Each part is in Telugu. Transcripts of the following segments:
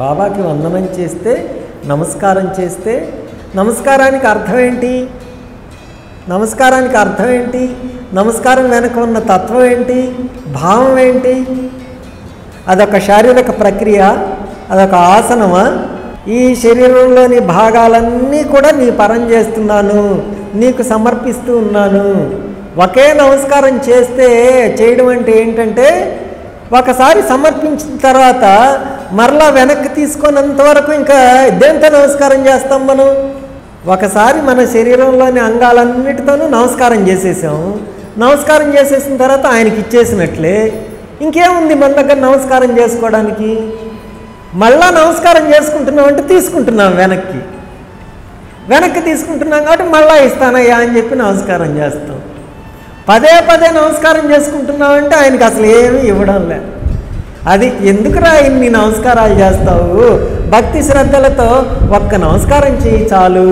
బాబాకి వందనం చేస్తే నమస్కారం చేస్తే నమస్కారానికి అర్థం ఏంటి నమస్కారానికి అర్థం ఏంటి నమస్కారం వెనక ఉన్న తత్వం ఏంటి భావం ఏంటి అదొక శారీరక ప్రక్రియ అదొక ఆసనమా ఈ శరీరంలోని భాగాలన్నీ కూడా నీ పరం చేస్తున్నాను నీకు సమర్పిస్తూ ఉన్నాను ఒకే నమస్కారం చేస్తే చేయడం అంటే ఏంటంటే ఒకసారి సమర్పించిన తర్వాత మరలా వెనక్కి తీసుకున్నంత వరకు ఇంకా దేంతో నమస్కారం చేస్తాం మనం ఒకసారి మన శరీరంలోని అంగాలన్నిటితోనూ నమస్కారం చేసేసాం నమస్కారం చేసేసిన తర్వాత ఆయనకి ఇచ్చేసినట్లే ఇంకేముంది మన దగ్గర నమస్కారం చేసుకోవడానికి మళ్ళా నమస్కారం చేసుకుంటున్నాం అంటే తీసుకుంటున్నాం వెనక్కి వెనక్కి తీసుకుంటున్నాం కాబట్టి మళ్ళా ఇస్తానయ్యా అని చెప్పి నమస్కారం చేస్తాం పదే పదే నమస్కారం చేసుకుంటున్నాం అంటే ఆయనకి అసలు ఏమీ ఇవ్వడం లేదు అది ఎందుకురా ఇన్ని నమస్కారాలు చేస్తావు భక్తి శ్రద్ధలతో ఒక్క నమస్కారం చేయి చాలు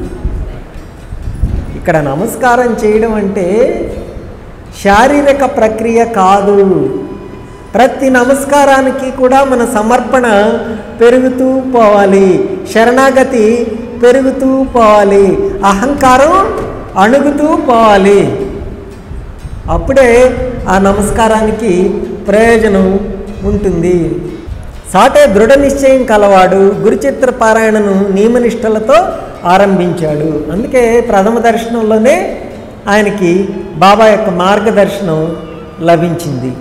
ఇక్కడ నమస్కారం చేయడం అంటే శారీరక ప్రక్రియ కాదు ప్రతి నమస్కారానికి కూడా మన సమర్పణ పెరుగుతూ పోవాలి శరణాగతి పెరుగుతూ పోవాలి అహంకారం అణుగుతూ పోవాలి అప్పుడే ఆ నమస్కారానికి ప్రయోజనం ఉంటుంది సాటే దృఢ నిశ్చయం కలవాడు గురుచిత్ర పారాయణను నియమనిష్టలతో ఆరంభించాడు అందుకే ప్రథమ దర్శనంలోనే ఆయనకి బాబా యొక్క మార్గదర్శనం లభించింది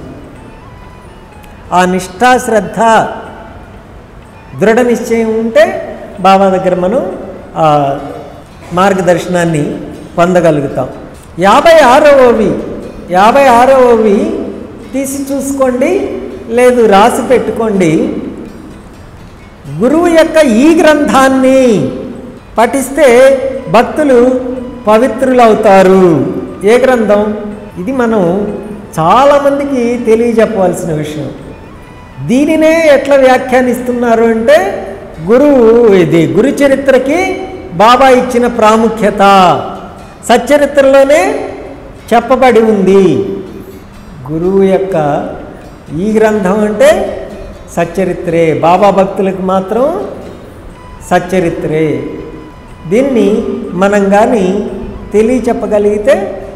ఆ నిష్ఠా శ్రద్ధ దృఢ నిశ్చయం ఉంటే బాబా దగ్గర మనం ఆ మార్గదర్శనాన్ని పొందగలుగుతాం యాభై ఆరవవి యాభై ఆరవవి తీసి చూసుకోండి లేదు రాసి పెట్టుకోండి గురువు యొక్క ఈ గ్రంథాన్ని పఠిస్తే భక్తులు పవిత్రులవుతారు ఏ గ్రంథం ఇది మనం చాలామందికి తెలియజెప్పవలసిన విషయం దీనినే ఎట్లా వ్యాఖ్యానిస్తున్నారు అంటే గురువు ఇది గురు చరిత్రకి బాబా ఇచ్చిన ప్రాముఖ్యత సచ్చరిత్రలోనే చెప్పబడి ఉంది గురువు యొక్క ఈ గ్రంథం అంటే సచ్చరిత్రే బాబా భక్తులకు మాత్రం సచ్చరిత్రే దీన్ని మనం కానీ తెలియచెప్పగలిగితే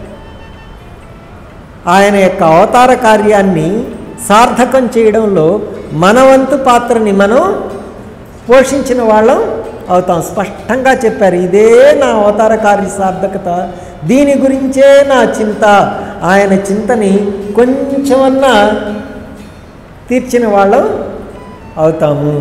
ఆయన యొక్క అవతార కార్యాన్ని సార్థకం చేయడంలో మన వంతు పాత్రని మనం పోషించిన వాళ్ళం అవుతాం స్పష్టంగా చెప్పారు ఇదే నా అవతార కార్య సార్థకత దీని గురించే నా చింత ఆయన చింతని కొంచెమన్నా తీర్చిన వాళ్ళం అవుతాము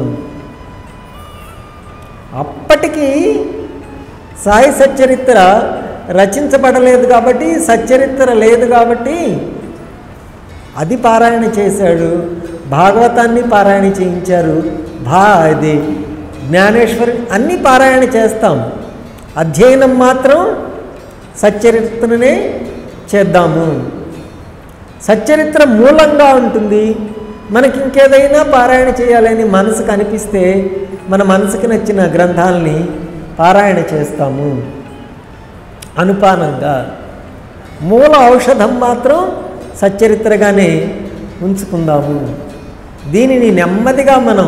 అప్పటికి సాయి సచ్చరిత్ర రచించబడలేదు కాబట్టి సచ్చరిత్ర లేదు కాబట్టి అది పారాయణ చేశాడు భాగవతాన్ని పారాయణ చేయించారు భా ఇది జ్ఞానేశ్వరి అన్నీ పారాయణ చేస్తాం అధ్యయనం మాత్రం సచ్చరిత్రనే చేద్దాము సచ్చరిత్ర మూలంగా ఉంటుంది మనకి ఇంకేదైనా పారాయణ చేయాలని మనసుకు అనిపిస్తే మన మనసుకి నచ్చిన గ్రంథాలని పారాయణ చేస్తాము అనుపానంగా మూల ఔషధం మాత్రం సచ్చరిత్రగానే ఉంచుకుందాము దీనిని నెమ్మదిగా మనం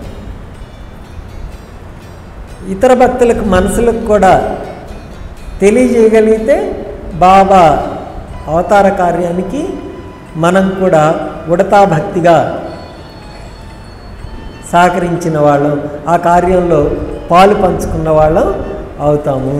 ఇతర భక్తులకు మనసులకు కూడా తెలియజేయగలిగితే బాబా అవతార కార్యానికి మనం కూడా ఉడతా భక్తిగా సహకరించిన వాళ్ళం ఆ కార్యంలో పాలు పంచుకున్న వాళ్ళం అవుతాము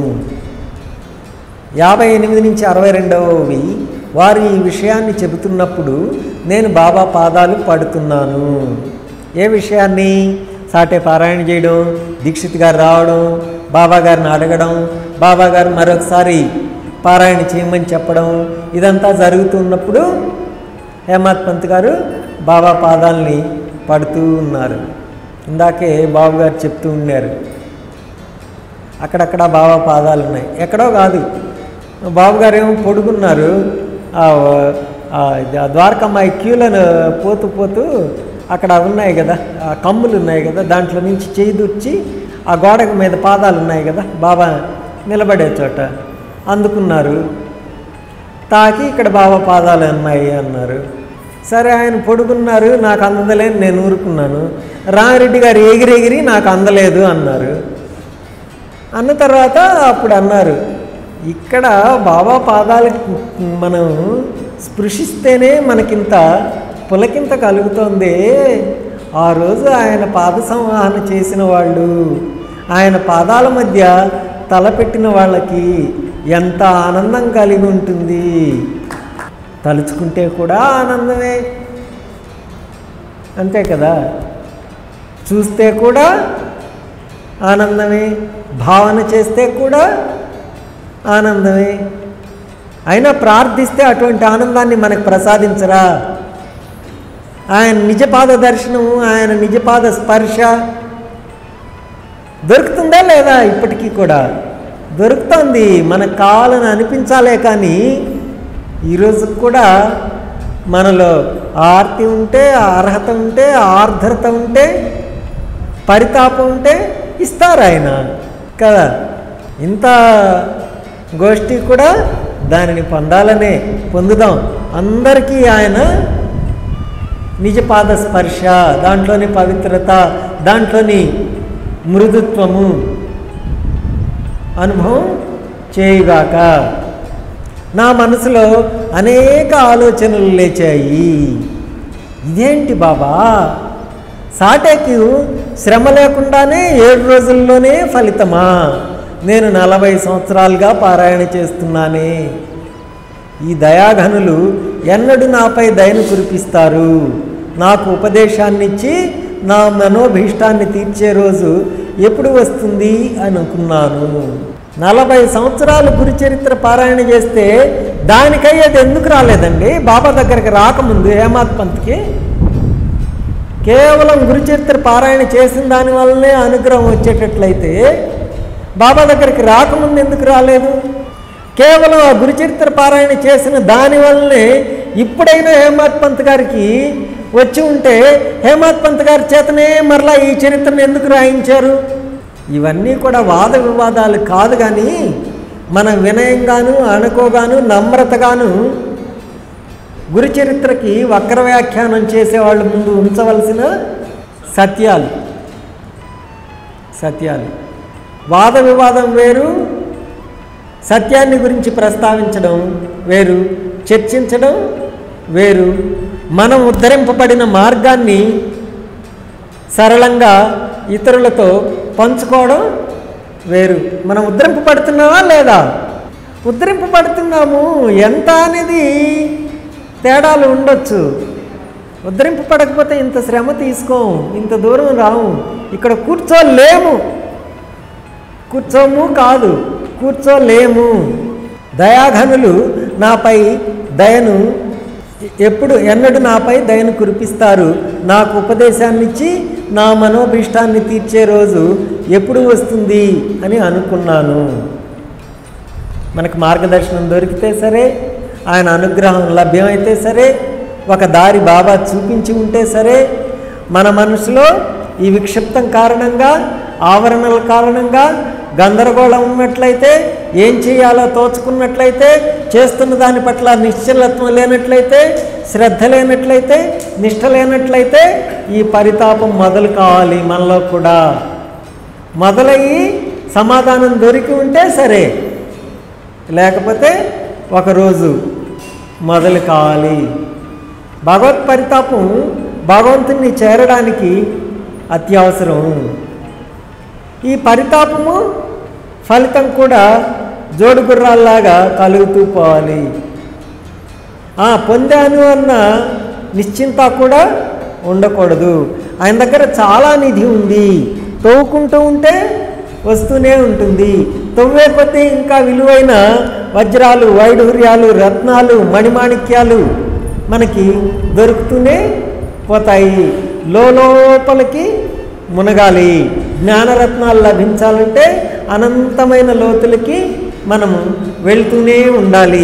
యాభై ఎనిమిది నుంచి అరవై రెండవవి వారు ఈ విషయాన్ని చెబుతున్నప్పుడు నేను బాబా పాదాలు పడుతున్నాను ఏ విషయాన్ని సాటే పారాయణ చేయడం దీక్షిత్ గారు రావడం బాబా గారిని అడగడం బాబా గారు మరొకసారి పారాయణ చేయమని చెప్పడం ఇదంతా జరుగుతున్నప్పుడు హేమత్ పంత్ గారు బాబా పాదాలని పడుతూ ఉన్నారు ఇందాకే బాబు గారు చెప్తూ ఉన్నారు అక్కడక్కడ బాబా పాదాలు ఉన్నాయి ఎక్కడో కాదు బాబు గారు ఏమో పొడుగున్నారు ఆ, ఆ, ఆ ద్వారకమ్మాయి క్యూలను పోతూ పోతూ అక్కడ ఉన్నాయి కదా ఆ కమ్ములు ఉన్నాయి కదా దాంట్లో నుంచి చేయి దూర్చి ఆ గోడ మీద పాదాలు ఉన్నాయి కదా బాబా నిలబడే చోట అందుకున్నారు తాకి ఇక్కడ బాబా పాదాలు ఉన్నాయి అన్నారు సరే ఆయన పొడుగున్నారు నాకు అందలేని నేను ఊరుకున్నాను రామిరెడ్డి గారు ఎగిరెగిరి నాకు అందలేదు అన్నారు అన్న తర్వాత అప్పుడు అన్నారు ఇక్కడ బాబా పాదాలకు మనం స్పృశిస్తేనే మనకింత పులకింత కలుగుతోంది ఆ రోజు ఆయన పాద సంవాహన చేసిన వాళ్ళు ఆయన పాదాల మధ్య తలపెట్టిన వాళ్ళకి ఎంత ఆనందం కలిగి ఉంటుంది తలుచుకుంటే కూడా ఆనందమే అంతే కదా చూస్తే కూడా ఆనందమే భావన చేస్తే కూడా ఆనందమే అయినా ప్రార్థిస్తే అటువంటి ఆనందాన్ని మనకు ప్రసాదించరా ఆయన నిజపాద దర్శనము ఆయన నిజపాద స్పర్శ దొరుకుతుందా లేదా ఇప్పటికీ కూడా దొరుకుతుంది మనకు కావాలని అనిపించాలే కానీ ఈరోజు కూడా మనలో ఆర్తి ఉంటే అర్హత ఉంటే ఆర్ద్రత ఉంటే పరితాపం ఉంటే ఇస్తారు ఆయన కదా ఇంత గోష్ఠి కూడా దానిని పొందాలనే పొందుదాం అందరికీ ఆయన నిజపాద స్పర్శ దాంట్లోని పవిత్రత దాంట్లోని మృదుత్వము అనుభవం చేయుగాక నా మనసులో అనేక ఆలోచనలు లేచాయి ఇదేంటి బాబా సాటేకి శ్రమ లేకుండానే ఏడు రోజుల్లోనే ఫలితమా నేను నలభై సంవత్సరాలుగా పారాయణ చేస్తున్నానే ఈ దయాఘనులు ఎన్నడూ నాపై దయను కురిపిస్తారు నాకు ఉపదేశాన్ని ఇచ్చి నా మనోభీష్టాన్ని తీర్చే రోజు ఎప్పుడు వస్తుంది అని అనుకున్నాను నలభై సంవత్సరాలు గురు చరిత్ర పారాయణ చేస్తే దానికయ్యేది ఎందుకు రాలేదండి బాబా దగ్గరికి రాకముందు హేమాత్ పంత్కి కేవలం గురుచరిత్ర పారాయణ చేసిన దాని వల్లనే అనుగ్రహం వచ్చేటట్లయితే బాబా దగ్గరికి రాకముందు ఎందుకు రాలేదు కేవలం ఆ గురుచరిత్ర పారాయణ చేసిన దాని వల్లనే ఇప్పుడైనా హేమాత్ పంత్ గారికి వచ్చి ఉంటే హేమాత్ పంత్ గారి చేతనే మరలా ఈ చరిత్రను ఎందుకు రాయించారు ఇవన్నీ కూడా వాద వివాదాలు కాదు కానీ మన వినయంగాను అనుకోగాను నమ్రతగాను గురు చరిత్రకి వక్ర వ్యాఖ్యానం చేసేవాళ్ళు ముందు ఉంచవలసిన సత్యాలు సత్యాలు వాద వివాదం వేరు సత్యాన్ని గురించి ప్రస్తావించడం వేరు చర్చించడం వేరు మనం ఉద్ధరింపబడిన మార్గాన్ని సరళంగా ఇతరులతో పంచుకోవడం వేరు మనం ఉద్ధరింపబడుతున్నావా లేదా ఉద్ధరింపబడుతున్నాము ఎంత అనేది తేడాలు ఉండొచ్చు ఉద్ధరింపబడకపోతే ఇంత శ్రమ తీసుకోం ఇంత దూరం రాము ఇక్కడ కూర్చోలేము కూర్చోము కాదు కూర్చోలేము దయాఘనులు నాపై దయను ఎప్పుడు ఎన్నడూ నాపై దయను కురిపిస్తారు నాకు ఉపదేశాన్ని ఇచ్చి నా మనోభీష్టాన్ని తీర్చే రోజు ఎప్పుడు వస్తుంది అని అనుకున్నాను మనకు మార్గదర్శనం దొరికితే సరే ఆయన అనుగ్రహం లభ్యమైతే సరే ఒక దారి బాబా చూపించి ఉంటే సరే మన మనసులో ఈ విక్షిప్తం కారణంగా ఆవరణల కారణంగా గందరగోళం ఉన్నట్లయితే ఏం చేయాలో తోచుకున్నట్లయితే చేస్తున్న దాని పట్ల నిశ్చలత్వం లేనట్లయితే శ్రద్ధ లేనట్లయితే నిష్ట లేనట్లయితే ఈ పరితాపం మొదలు కావాలి మనలో కూడా మొదలయ్యి సమాధానం దొరికి ఉంటే సరే లేకపోతే ఒకరోజు మొదలు కావాలి భగవత్ పరితాపం భగవంతుని చేరడానికి అత్యవసరం ఈ పరితాపము ఫలితం కూడా జోడుగుర్రాల్లాగా కలుగుతూ పోవాలి ఆ, పొందాను అన్న నిశ్చింత కూడా ఉండకూడదు ఆయన దగ్గర చాలా నిధి ఉంది తవ్వుకుంటూ ఉంటే వస్తూనే ఉంటుంది తవ్వే కొద్దీ ఇంకా విలువైన వజ్రాలు వైఢూర్యాలు రత్నాలు మణిమాణిక్యాలు మనకి దొరుకుతూనే పోతాయి లోపలికి మునగాలి జ్ఞానరత్నాలు లభించాలంటే అనంతమైన లోతులకి మనము వెళ్తూనే ఉండాలి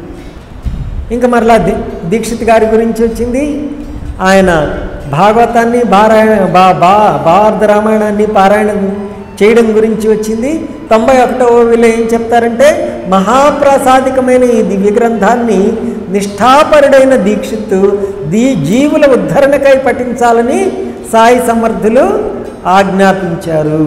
ఇంకా మరలా ది దీక్షిత్ గారి గురించి వచ్చింది ఆయన భాగవతాన్ని పారాయణ బా బా భారత రామాయణాన్ని పారాయణం చేయడం గురించి వచ్చింది తొంభై ఒకటవ వీళ్ళు ఏం చెప్తారంటే మహాప్రాసాదికమైన ఈ దివ్య గ్రంథాన్ని నిష్ఠాపరుడైన దీక్షిత్తు దీ జీవుల ఉద్ధరణకై పఠించాలని సాయి సమర్థులు ఆజ్ఞాపించారు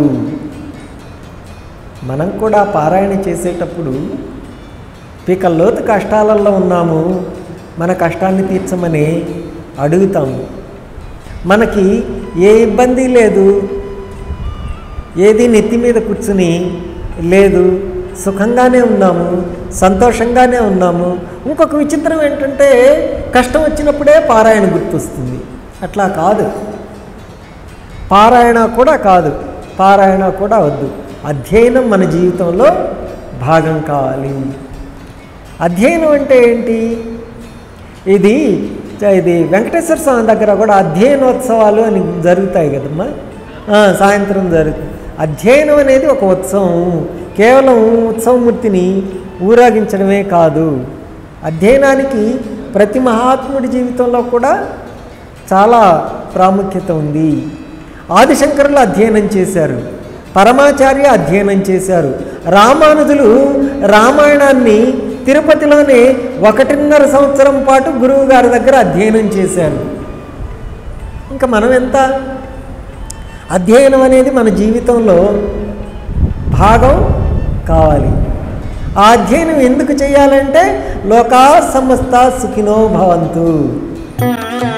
మనం కూడా పారాయణ చేసేటప్పుడు పీకల్లోతు కష్టాలలో ఉన్నాము మన కష్టాన్ని తీర్చమని అడుగుతాము మనకి ఏ ఇబ్బంది లేదు ఏది నెత్తి మీద కూర్చుని లేదు సుఖంగానే ఉన్నాము సంతోషంగానే ఉన్నాము ఇంకొక విచిత్రం ఏంటంటే కష్టం వచ్చినప్పుడే పారాయణ గుర్తొస్తుంది అట్లా కాదు పారాయణ కూడా కాదు పారాయణ కూడా వద్దు అధ్యయనం మన జీవితంలో భాగం కావాలి అధ్యయనం అంటే ఏంటి ఇది ఇది వెంకటేశ్వర స్వామి దగ్గర కూడా అధ్యయనోత్సవాలు అని జరుగుతాయి కదమ్మా ఆ, సాయంత్రం జరుగుతుంది అధ్యయనం అనేది ఒక ఉత్సవం కేవలం ఉత్సవమూర్తిని ఊరాగించడమే కాదు అధ్యయనానికి ప్రతి మహాత్ముడి జీవితంలో కూడా చాలా ప్రాముఖ్యత ఉంది ఆదిశంకరులు అధ్యయనం చేశారు పరమాచార్య అధ్యయనం చేశారు రామానుజులు రామాయణాన్ని తిరుపతిలోనే ఒకటిన్నర సంవత్సరం పాటు గురువు గారి దగ్గర అధ్యయనం చేశారు ఇంకా మనం ఎంత అధ్యయనం అనేది మన జీవితంలో భాగం కావాలి ఆ అధ్యయనం ఎందుకు చేయాలంటే లోకా సమస్త సుఖినో భవంతు